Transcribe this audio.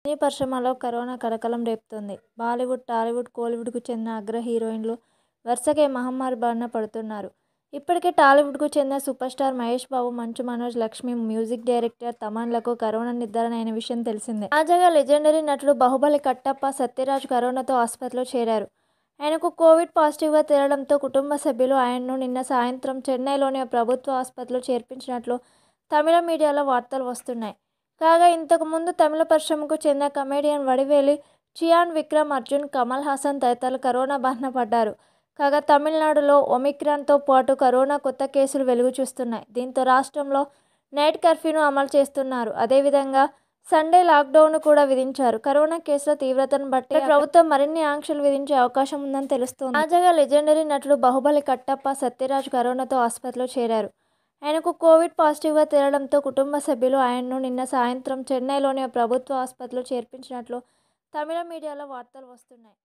సినీ పరిశ్రమలో కరోనా కలకలం రేపుతోంది బాలీవుడ్ టాలీవుడ్ కోలీవుడ్కు చెందిన అగ్ర హీరోయిన్లు వరుసగా ఈ మహమ్మారి బారిన పడుతున్నారు ఇప్పటికే టాలీవుడ్కు చెందిన super star Mahesh Babu Manchu Manoj Lakshmi music director తమన్లకు కరోనా నిర్ధారణ అయిన విషయం తెలిసిందే తాజాగా లెజెండరీ నటుడు బాహుబలి కట్టప్ప సత్యరాజ్ కరోనాతో ఆసుపత్రిలో చేరారు ఆయనకు కోవిడ్ పాజిటివ్గా తేలడంతో కుటుంబ సభ్యులు ఆయన్ను నిన్న సాయంత్రం చెన్నైలోని ఓ ప్రభుత్వ ఆసుపత్రిలో చేర్పించినట్లు తమిళ మీడియాలో వార్తలు వస్తున్నాయి కాగా ఇంతకుముందు తమిళ పరిశ్రమకు చెందిన కమెడియన్ వడివేలి చియాన్ విక్రమ్ అర్జున్ కమల్ హాసన్ తదితరులు కరోనా బారిన పడ్డారు కాగా తమిళనాడులో ఒమిక్రాన్తో పాటు కరోనా కొత్త కేసులు వెలుగు చూస్తున్నాయి దీంతో రాష్ట్రంలో నైట్ కర్ఫ్యూను అమలు చేస్తున్నారు అదేవిధంగా సండే లాక్డౌన్ కూడా విధించారు కరోనా కేసుల తీవ్రతను బట్టి ప్రభుత్వం మరిన్ని ఆంక్షలు విధించే అవకాశం ఉందని తెలుస్తోంది తాజాగా లెజెండరీ నటుడు బాహుబలి కట్టప్ప సత్యరాజ్ కరోనాతో ఆసుపత్రిలో చేరారు ఆయనకు కోవిడ్ పాజిటివ్గా తేలడంతో కుటుంబ సభ్యులు ఆయన్ను నిన్న సాయంత్రం చెన్నైలోని ఓ ప్రభుత్వ ఆసుపత్రిలో చేర్పించినట్లు తమిళ మీడియాలో వార్తలు వస్తున్నాయి